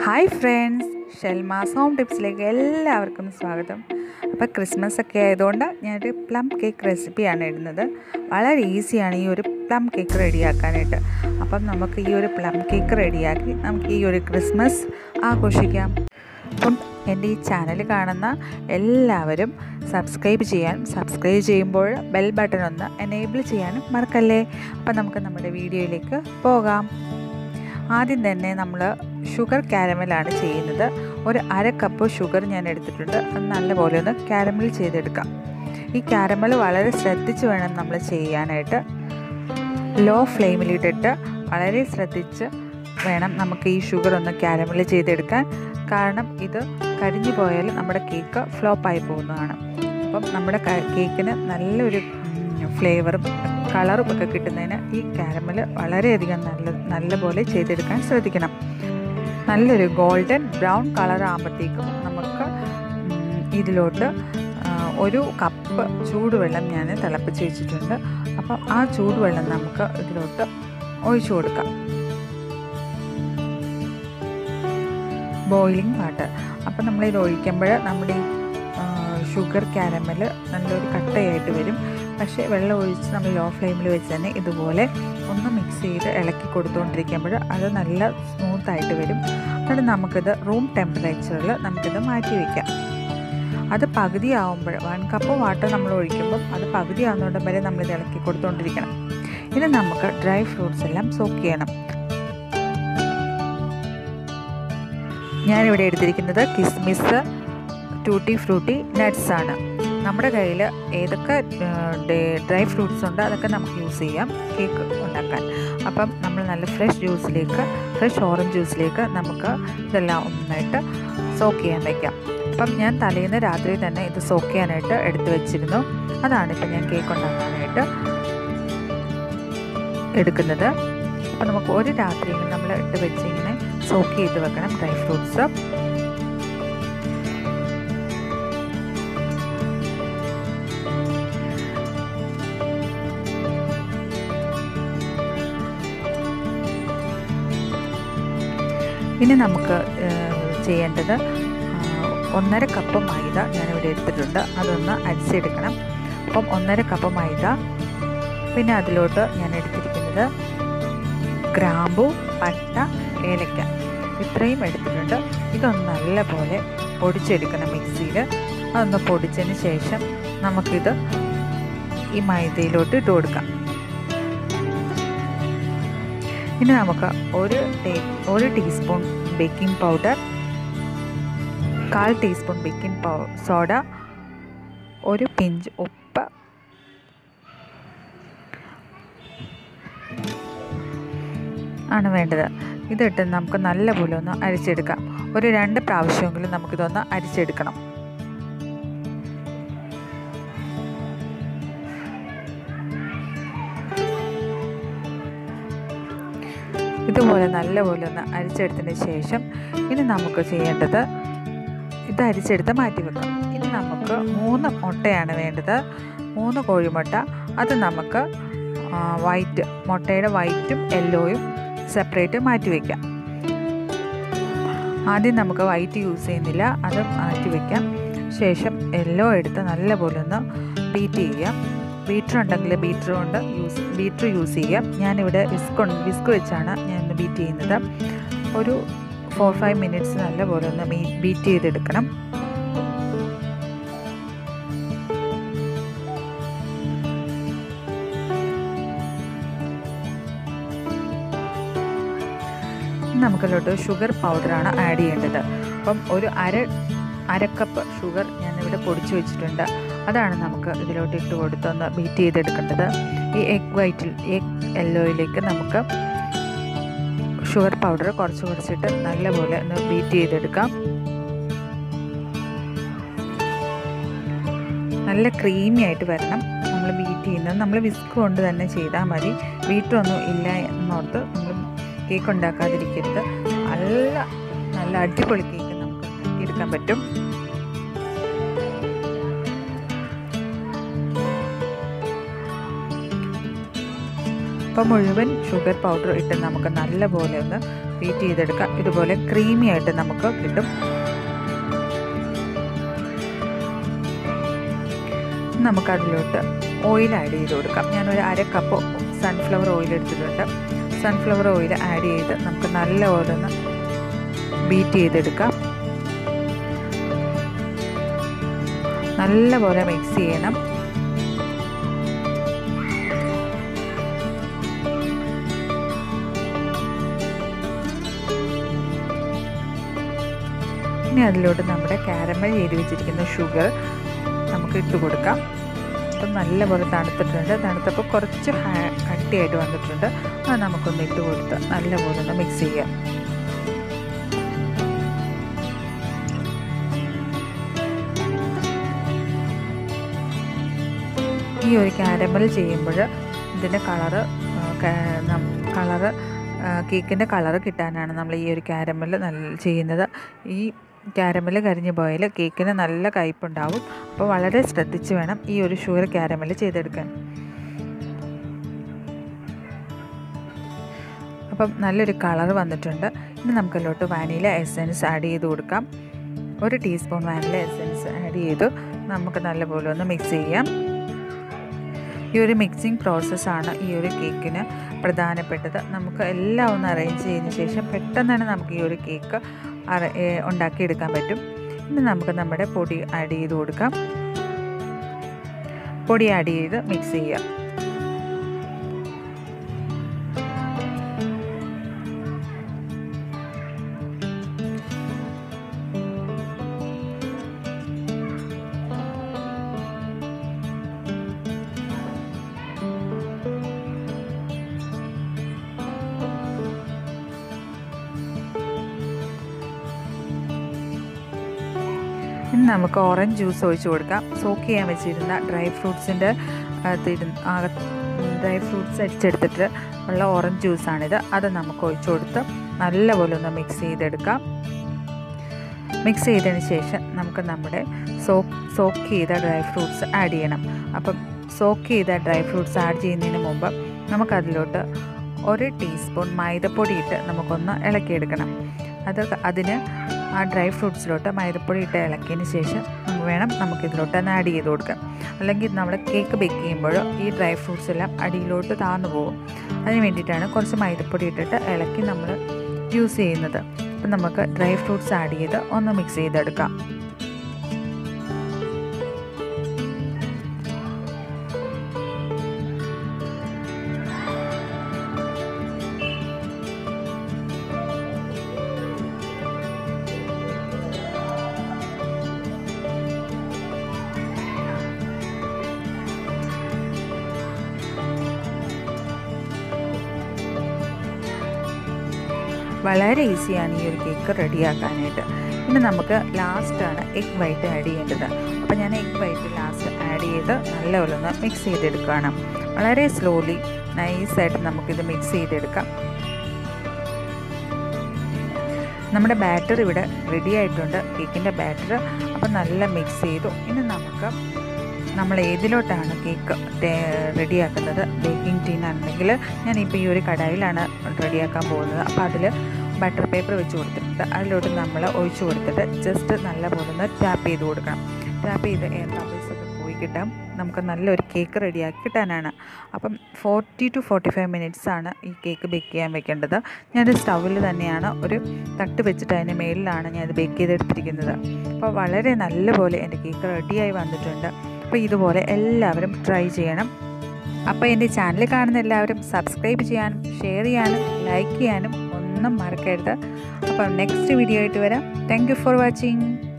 hi friends Shelma's home ടിപ്സിലേക്ക് എല്ലാവർക്കും സ്വാഗതം അപ്പോൾ ക്രിസ്മസ് ഒക്കെ ആയതുകൊണ്ട് ഞാനൊരു പ്ലം കേക്ക് റെസിപ്പിയാണ് ഇടുന്നത് വളരെ ഈസിയാണ് ഈ ഒരു പ്ലം കേക്ക് റെഡിയാക്കാനായിട്ട് അപ്പം നമുക്ക് ഈ ഒരു പ്ലം കേക്ക് റെഡിയാക്കി നമുക്ക് ഈ ഒരു ക്രിസ്മസ് ആഘോഷിക്കാം അപ്പം എൻ്റെ ഈ ചാനൽ കാണുന്ന എല്ലാവരും സബ്സ്ക്രൈബ് ചെയ്യാനും സബ്സ്ക്രൈബ് ചെയ്യുമ്പോൾ ബെൽ ബട്ടൺ ഒന്ന് എനേബിൾ ചെയ്യാനും മറക്കല്ലേ അപ്പം നമുക്ക് നമ്മുടെ വീഡിയോയിലേക്ക് പോകാം ആദ്യം തന്നെ നമ്മൾ ഷുഗർ കാരമലാണ് ചെയ്യുന്നത് ഒരു അര കപ്പ് ഷുഗർ ഞാൻ എടുത്തിട്ടുണ്ട് അത് നല്ലപോലെ ഒന്ന് കാരമൽ ചെയ്തെടുക്കാം ഈ കാരമൽ വളരെ ശ്രദ്ധിച്ച് വേണം നമ്മൾ ചെയ്യാനായിട്ട് ലോ ഫ്ലെയിമിലിട്ടിട്ട് വളരെ ശ്രദ്ധിച്ച് വേണം നമുക്ക് ഈ ഷുഗർ ഒന്ന് കാരമൽ ചെയ്തെടുക്കാൻ കാരണം ഇത് കരിഞ്ഞു പോയാൽ നമ്മുടെ കേക്ക് ഫ്ലോപ്പായി പോകുന്നതാണ് അപ്പം നമ്മുടെ കേക്കിന് നല്ലൊരു ഫ്ലേവറും കളറും ഒക്കെ കിട്ടുന്നതിന് ഈ കാരമൽ വളരെയധികം നല്ല നല്ലപോലെ ചെയ്തെടുക്കാൻ ശ്രദ്ധിക്കണം നല്ലൊരു ഗോൾഡൻ ബ്രൗൺ കളർ ആകുമ്പോഴത്തേക്കും നമുക്ക് ഇതിലോട്ട് ഒരു കപ്പ് ചൂടുവെള്ളം ഞാൻ തിളപ്പിച്ച് വെച്ചിട്ടുണ്ട് അപ്പം ആ ചൂടുവെള്ളം നമുക്ക് ഇതിലോട്ട് ഒഴിച്ചു കൊടുക്കാം ബോയിലിംഗ് വാട്ടർ അപ്പം നമ്മളിത് ഒഴിക്കുമ്പോൾ നമ്മുടെ ഈ ഷുഗർ കാരമൽ നല്ലൊരു കട്ടയായിട്ട് വരും പക്ഷേ വെള്ളം ഒഴിച്ച് നമ്മൾ ലോ ഫ്ലെയിമിൽ വെച്ച് തന്നെ ഇതുപോലെ ഒന്ന് മിക്സ് ചെയ്ത് ഇളക്കി കൊടുത്തുകൊണ്ടിരിക്കുമ്പോൾ അത് നല്ല സ്മൂത്തായിട്ട് വരും എന്നിട്ട് നമുക്കിത് റൂം ടെമ്പറേച്ചറിൽ നമുക്കിത് മാറ്റി വയ്ക്കാം അത് പകുതി ആവുമ്പോൾ വൺ കപ്പ് വാട്ടർ നമ്മൾ ഒഴിക്കുമ്പം അത് പകുതി ആവുന്നോടം വരെ നമ്മളിത് ഇളക്കി കൊടുത്തുകൊണ്ടിരിക്കണം ഇനി നമുക്ക് ഡ്രൈ ഫ്രൂട്ട്സ് എല്ലാം സോക്ക് ചെയ്യണം ഞാനിവിടെ എടുത്തിരിക്കുന്നത് കിസ്മിസ് ടൂട്ടി ഫ്രൂട്ടി നട്ട്സ് ആണ് നമ്മുടെ കയ്യിൽ ഏതൊക്കെ ഡ്രൈ ഫ്രൂട്ട്സ് ഉണ്ട് അതൊക്കെ നമുക്ക് യൂസ് ചെയ്യാം കേക്ക് ഉണ്ടാക്കാൻ അപ്പം നമ്മൾ നല്ല ഫ്രഷ് ജ്യൂസിലേക്ക് ഫ്രഷ് ഓറഞ്ച് ജ്യൂസിലേക്ക് നമുക്ക് ഇതെല്ലാം ഒന്നായിട്ട് സോക്ക് ചെയ്യാൻ വയ്ക്കാം അപ്പം ഞാൻ തലേന്ന് രാത്രി തന്നെ ഇത് സോക്ക് ചെയ്യാനായിട്ട് എടുത്തു വെച്ചിരുന്നു അതാണ് ഇപ്പം ഞാൻ കേക്ക് ഉണ്ടാക്കാനായിട്ട് എടുക്കുന്നത് അപ്പം നമുക്ക് ഒരു രാത്രി നമ്മൾ ഇട്ട് വെച്ച് ഇങ്ങനെ സോക്ക് ചെയ്ത് വെക്കണം ഡ്രൈ ഫ്രൂട്ട്സ് ഇനി നമുക്ക് ചെയ്യേണ്ടത് ഒന്നര കപ്പ് മൈദ ഞാനിവിടെ എടുത്തിട്ടുണ്ട് അതൊന്ന് അരിച്ചെടുക്കണം അപ്പം ഒന്നര കപ്പ് മൈദ പിന്നെ അതിലോട്ട് ഞാൻ എടുത്തിരിക്കുന്നത് ഗ്രാമ്പു പട്ട ഏലക്ക ഇത്രയും എടുത്തിട്ടുണ്ട് ഇതൊന്ന് നല്ലപോലെ പൊടിച്ചെടുക്കണം മിക്സിയിൽ അതൊന്ന് പൊടിച്ചതിന് ശേഷം നമുക്കിത് ഈ മൈദയിലോട്ട് ഇട്ട് കൊടുക്കാം ഇനി നമുക്ക് ഒരു ടേ ഒരു ടീസ്പൂൺ ബേക്കിംഗ് പൗഡർ കാൽ ടീസ്പൂൺ ബേക്കിംഗ് പൗ സോഡ ഒരു പിഞ്ച് ഉപ്പ് ആണ് വേണ്ടത് ഇതിട്ട് നമുക്ക് നല്ലപോലെ ഒന്ന് അരിച്ചെടുക്കാം ഒരു രണ്ട് പ്രാവശ്യമെങ്കിലും നമുക്കിതൊന്ന് അരിച്ചെടുക്കണം ഇതുപോലെ നല്ലപോലെ ഒന്ന് അരിച്ചെടുത്തതിന് ശേഷം ഇനി നമുക്ക് ചെയ്യേണ്ടത് ഇത് അരിച്ചെടുത്ത് മാറ്റി വെക്കാം ഇനി നമുക്ക് മൂന്ന് മുട്ടയാണ് വേണ്ടത് മൂന്ന് കോഴിമുട്ട അത് നമുക്ക് വൈറ്റ് മുട്ടയുടെ വൈറ്റും യെല്ലോയും സെപ്പറേറ്റ് മാറ്റി വയ്ക്കാം ആദ്യം നമുക്ക് വൈറ്റ് യൂസ് ചെയ്യുന്നില്ല അത് മാറ്റി വയ്ക്കാം ശേഷം യെല്ലോ എടുത്ത് നല്ലപോലെ ഒന്ന് ബീറ്റ് ചെയ്യാം ബീറ്റർ ഉണ്ടെങ്കിൽ ബീറ്റർ കൊണ്ട് യൂസ് ബീറ്റർ യൂസ് ചെയ്യാം ഞാനിവിടെ വിസ്ക് വിസ്ക് വെച്ചാണ് ഞാൻ ഇന്ന് ബീറ്റ് ചെയ്യുന്നത് ഒരു ഫോർ ഫൈവ് മിനിറ്റ്സ് നല്ലപോലെ ഒന്ന് ബീറ്റ് ചെയ്തെടുക്കണം നമുക്കല്ലോട്ട് ഷുഗർ പൗഡറാണ് ആഡ് ചെയ്യേണ്ടത് അപ്പം ഒരു അര അരക്കപ്പ് ഷുഗർ ഞാനിവിടെ പൊടിച്ചു വെച്ചിട്ടുണ്ട് അതാണ് നമുക്ക് ഇതിലോട്ട് ഇട്ട് കൊടുത്തൊന്ന് ബീറ്റ് ചെയ്തെടുക്കേണ്ടത് ഈ എഗ് വൈറ്റിൽ എഗ് യെല്ലോയിലേക്ക് നമുക്ക് ഷുഗർ പൗഡർ കുറച്ച് കുറച്ചിട്ട് നല്ലപോലെ ഒന്ന് ബീറ്റ് ചെയ്തെടുക്കാം നല്ല ക്രീമി ആയിട്ട് വരണം നമ്മൾ ബീറ്റ് ചെയ്യുന്നത് നമ്മൾ വിസ്ക് കൊണ്ട് തന്നെ ചെയ്താൽ മതി ബീറ്ററൊന്നും ഇല്ല എന്നോർത്ത് നമ്മൾ കേക്ക് ഉണ്ടാക്കാതിരിക്കരുത് നല്ല നല്ല അടിപൊളി കേക്ക് നമുക്ക് എടുക്കാൻ പറ്റും അപ്പോൾ മുഴുവൻ ഷുഗർ പൗഡർ ഇട്ട് നമുക്ക് നല്ലപോലെ ഒന്ന് ബീറ്റ് ചെയ്തെടുക്കാം ഇതുപോലെ ക്രീമി ആയിട്ട് നമുക്ക് കിട്ടും നമുക്കതിലോട്ട് ഓയിൽ ആഡ് ചെയ്ത് കൊടുക്കാം ഞാനൊരു അര കപ്പ് സൺഫ്ലവർ ഓയിൽ എടുത്തിട്ടുണ്ട് സൺഫ്ലവർ ഓയിൽ ആഡ് ചെയ്ത് നമുക്ക് നല്ലപോലെ ഒന്ന് ബീറ്റ് ചെയ്തെടുക്കാം നല്ലപോലെ മിക്സ് ചെയ്യണം ഇനി അതിലോട്ട് നമ്മുടെ കാരമൽ ചെയ്ത് വെച്ചിരിക്കുന്ന ഷുഗർ നമുക്ക് ഇട്ട് കൊടുക്കാം അപ്പം നല്ലപോലെ തണുത്തിട്ടുണ്ട് തണുത്തപ്പോൾ കുറച്ച് കട്ടിയായിട്ട് വന്നിട്ടുണ്ട് അത് നമുക്കൊന്ന് ഇട്ട് കൊടുത്ത് നല്ലപോലെ ഒന്ന് മിക്സ് ചെയ്യാം ഈ ഒരു കാരമൽ ചെയ്യുമ്പോൾ ഇതിൻ്റെ കളറ് കളറ് കേക്കിൻ്റെ കളറ് കിട്ടാനാണ് നമ്മൾ ഈ ഒരു കാരമൽ നല്ല ചെയ്യുന്നത് ഈ കാരമൽ കരിഞ്ഞു പോയാൽ കേക്കിന് നല്ല കയ്പുണ്ടാവും അപ്പോൾ വളരെ ശ്രദ്ധിച്ച് വേണം ഈ ഒരു ഷുഗർ കാരമൽ ചെയ്തെടുക്കാൻ അപ്പം നല്ലൊരു കളർ വന്നിട്ടുണ്ട് ഇനി നമുക്കതിലോട്ട് വാനില എസൻസ് ആഡ് ചെയ്ത് കൊടുക്കാം ഒരു ടീസ്പൂൺ വാനില എസൻസ് ആഡ് ചെയ്തു നമുക്ക് നല്ലപോലെ ഒന്ന് മിക്സ് ചെയ്യാം ഈ ഒരു മിക്സിംഗ് പ്രോസസ്സാണ് ഈ ഒരു കേക്കിന് പ്രധാനപ്പെട്ടത് നമുക്ക് എല്ലാം ഒന്ന് അറേഞ്ച് ചെയ്തതിന് ശേഷം പെട്ടെന്ന് തന്നെ നമുക്ക് ഈ ഒരു കേക്ക് ഉണ്ടാക്കിയെടുക്കാൻ പറ്റും ഇനി നമുക്ക് നമ്മുടെ പൊടി ആഡ് ചെയ്ത് കൊടുക്കാം പൊടി ആഡ് ചെയ്ത് മിക്സ് ചെയ്യാം ഇനി നമുക്ക് ഓറഞ്ച് ജ്യൂസ് ഒഴിച്ച് കൊടുക്കാം സോക്ക് ചെയ്യാൻ വെച്ചിരുന്ന ഡ്രൈ ഫ്രൂട്ട്സിൻ്റെ ഡ്രൈ ഫ്രൂട്ട്സ് അടിച്ചെടുത്തിട്ട് ഉള്ള ഓറഞ്ച് ജ്യൂസാണിത് അത് നമുക്ക് ഒഴിച്ചു കൊടുത്ത് നല്ലപോലെ ഒന്ന് മിക്സ് ചെയ്തെടുക്കാം മിക്സ് ചെയ്തതിന് ശേഷം നമുക്ക് നമ്മുടെ സോക്ക് സോക്ക് ചെയ്ത ഡ്രൈ ഫ്രൂട്ട്സ് ആഡ് ചെയ്യണം അപ്പം സോക്ക് ചെയ്ത ഡ്രൈ ഫ്രൂട്ട്സ് ആഡ് ചെയ്യുന്നതിന് മുമ്പ് നമുക്കതിലോട്ട് ഒരു ടീസ്പൂൺ മൈദപ്പൊടി ഇട്ട് നമുക്കൊന്ന് ഇളക്കിയെടുക്കണം അത് അതിന് ആ ഡ്രൈ ഫ്രൂട്ട്സിലോട്ട് മൈദപ്പൊടി ഇട്ട് ഇളക്കിയതിന് ശേഷം വേണം നമുക്കിതിലോട്ട് ഒന്ന് ആഡ് ചെയ്ത് കൊടുക്കാം അല്ലെങ്കിൽ നമ്മൾ കേക്ക് ബേക്ക് ചെയ്യുമ്പോൾ ഈ ഡ്രൈ ഫ്രൂട്ട്സ് എല്ലാം അടിയിലോട്ട് താന്നു പോകും അതിന് വേണ്ടിയിട്ടാണ് കുറച്ച് മൈദപ്പൊടി ഇട്ടിട്ട് ഇളക്കി നമ്മൾ യൂസ് ചെയ്യുന്നത് അപ്പം നമുക്ക് ഡ്രൈ ഫ്രൂട്ട്സ് ആഡ് ചെയ്ത് ഒന്ന് മിക്സ് ചെയ്തെടുക്കാം വളരെ ഈസിയാണ് ഈ ഒരു കേക്ക് റെഡിയാക്കാനായിട്ട് ഇനി നമുക്ക് ലാസ്റ്റാണ് എഗ് വൈറ്റ് ആഡ് ചെയ്യേണ്ടത് അപ്പോൾ ഞാൻ എഗ് വൈറ്റ് ലാസ്റ്റ് ആഡ് ചെയ്ത് നല്ലപോലെ ഒന്ന് മിക്സ് ചെയ്തെടുക്കുകയാണ് വളരെ സ്ലോലി നൈസായിട്ട് നമുക്കിത് മിക്സ് ചെയ്തെടുക്കാം നമ്മുടെ ബാറ്റർ ഇവിടെ റെഡി ആയിട്ടുണ്ട് കേക്കിൻ്റെ ബാറ്റർ അപ്പോൾ നല്ല മിക്സ് ചെയ്തു ഇനി നമുക്ക് നമ്മൾ ഏതിലോട്ടാണ് കേക്ക് റെഡിയാക്കുന്നത് ബേക്കിംഗ് ടീൻ ആണെങ്കിൽ ഞാനിപ്പോൾ ഈ ഒരു കടായിലാണ് റെഡിയാക്കാൻ പോകുന്നത് അപ്പോൾ അതിൽ ബട്ടർ പേപ്പർ വെച്ച് കൊടുത്തിട്ട് അതിലോട്ട് നമ്മൾ ഒഴിച്ച് കൊടുത്തിട്ട് ജസ്റ്റ് നല്ലപോലെ ഒന്ന് ടാപ്പ് ചെയ്ത് കൊടുക്കണം ടാപ്പ് ചെയ്ത് എയർ ബബിൾസ് ഒക്കെ പോയി കിട്ടാം നമുക്ക് നല്ലൊരു കേക്ക് റെഡിയാക്കി കിട്ടാനാണ് അപ്പം forty two forty five minutes ആണ് ഈ കേക്ക് ബേക്ക് ചെയ്യാൻ വെക്കേണ്ടത് ഞാനത് സ്റ്റൗവിൽ തന്നെയാണ് ഒരു തട്ട് വെച്ചിട്ട് അതിന് മേളിലാണ് ഞാനത് ബേക്ക് ചെയ്തെടുത്തിരിക്കുന്നത് അപ്പോൾ വളരെ നല്ലപോലെ എൻ്റെ കേക്ക് റെഡിയായി വന്നിട്ടുണ്ട് അപ്പോൾ ഇതുപോലെ എല്ലാവരും ട്രൈ ചെയ്യണം അപ്പോൾ എൻ്റെ ചാനൽ കാണുന്ന എല്ലാവരും സബ്സ്ക്രൈബ് ചെയ്യാനും ഷെയർ ചെയ്യാനും ലൈക്ക് ചെയ്യാനും ഒന്നും മറക്കരുത് അപ്പോൾ നെക്സ്റ്റ് വീഡിയോ ആയിട്ട് വരാം താങ്ക് യു ഫോർ വാച്ചിങ്